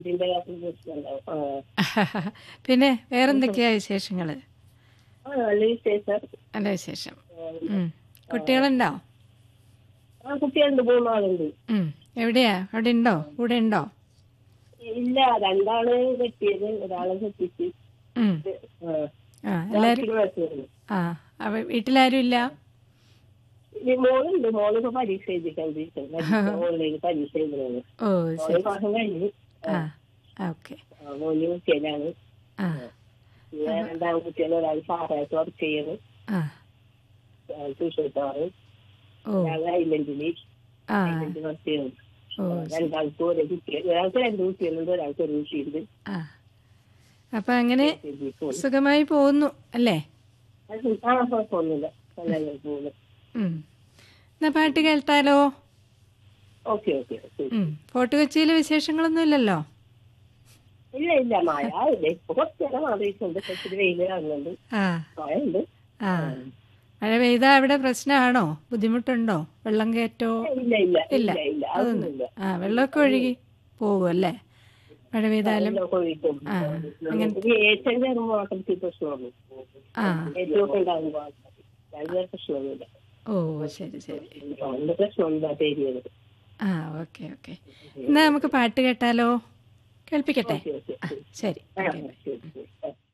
ഇതിന്റെ പ്രശ്നമുണ്ടാവും ആ പിന്നെ വേറെന്തൊക്കെയാ വിശേഷങ്ങൾ ആ നല്ല വിശേഷം നല്ല വിശേഷം ഉം. കുട്ടികളുണ്ടോ ആ കുട്ടികളുണ്ട് മൂന്നാളുണ്ട് ഉം. എവിടെയാ അവിടെ ഉണ്ടോ കൂടെ ഉണ്ടോ ഇല്ല രണ്ടാള് കെട്ടിയത് ഒരാളെ കെട്ടിച്ച് ഉം. ആ ആ എല്ലാരും ഒരാൾക്ക് വയസ്സുണ്ട്. ആ അവ വീട്ടിലാരും ഇല്ല ഇനി മോളുണ്ട് മോളിപ്പോ പരീക്ഷ എഴുതിക്കൊണ്ടിരിക്കുന്നത് ഓൺലൈനിൽ പരീക്ഷ എഴുതുന്നത് ഓ മോള് ശരി മാസം കഴിഞ്ഞു ആ ഓക്കെ ആ, മോന് കുട്ടിയിലാണ് ആ പിന്നെ രണ്ടാം കുട്ടികൾ ഒരാൾ സാറായിട്ട് വർക്ക് ചെയ്യുന്നു ആ ട്യൂഷൻ സാറ് ഓ ഒരാൾ ഐലൻഡില് ആ ഐലൻഡിൽ വർക്ക് ചെയ്യുന്നു ഓ രണ്ടാൾക്ക് ഒരേ കുട്ടികൾ ഒരാൾക്ക് രണ്ട് കുട്ടികളുണ്ട് ഒരാൾക്ക് ഒരു കുട്ടിയുണ്ട് ആ അപ്പൊ അങ്ങനെ സുഖമായി പോകുന്നു അല്ലേ അത് ആ കുഴപ്പമൊന്നുമില്ല നല്ലതായി പോകുന്നു ഉം. എന്നാ പാട്ട് കേട്ടാലോ ഓക്കെ ഓക്കെ ഓക്കെ ഉം. ഫോർട്ട് കൊച്ചിയിൽ വിശേഷങ്ങളൊന്നും ഇല്ലല്ലോ ഇല്ല ഇല്ല മഴ ഇല്ല ഇപ്പൊ കുറച്ച് നേരം ആലോചിക്കുന്നുണ്ട് കുറച്ച് വെയിൽ കാണുന്നുണ്ട് ആ മഴ ഉണ്ട് ആ മഴ പെയ്താ അവിടെ പ്രശ്നമാണോ ബുദ്ധിമുട്ടുണ്ടോ വെള്ളം കയറ്റോ ഇല്ല ഇല്ല ഇല്ല ഇല്ല ഇല്ല അതൊന്നുമില്ല ആ വെള്ളമൊക്കെ ഒഴുകി പോകും അല്ലേ മഴ പെയ്താലും വെള്ളമൊക്കെ ഒഴിക്കും ആ അങ്ങനെ ഈ ഏറ്റവും കയറുമ്പോൾ മാത്രമേ പ്രശ്നമുള്ളൂ ആ ഏറ്റവും ഒക്കെ ഉണ്ടാകുമ്പോൾ വേറെ പ്രശ്നമൊന്നുമില്ല ഓ ശരി ശരി അതിന്റെ പ്രശ്നമൊന്നും ഏരിയയിൽ ആ ഓക്കെ ഓക്കെ എന്നാ നമുക്ക് പാട്ട് കേട്ടാലോ കേൾപ്പിക്കട്ടെ ഓക്കെ ഓക്കെ ആ ശരി ആ ഓക്കെ ശരി ശരി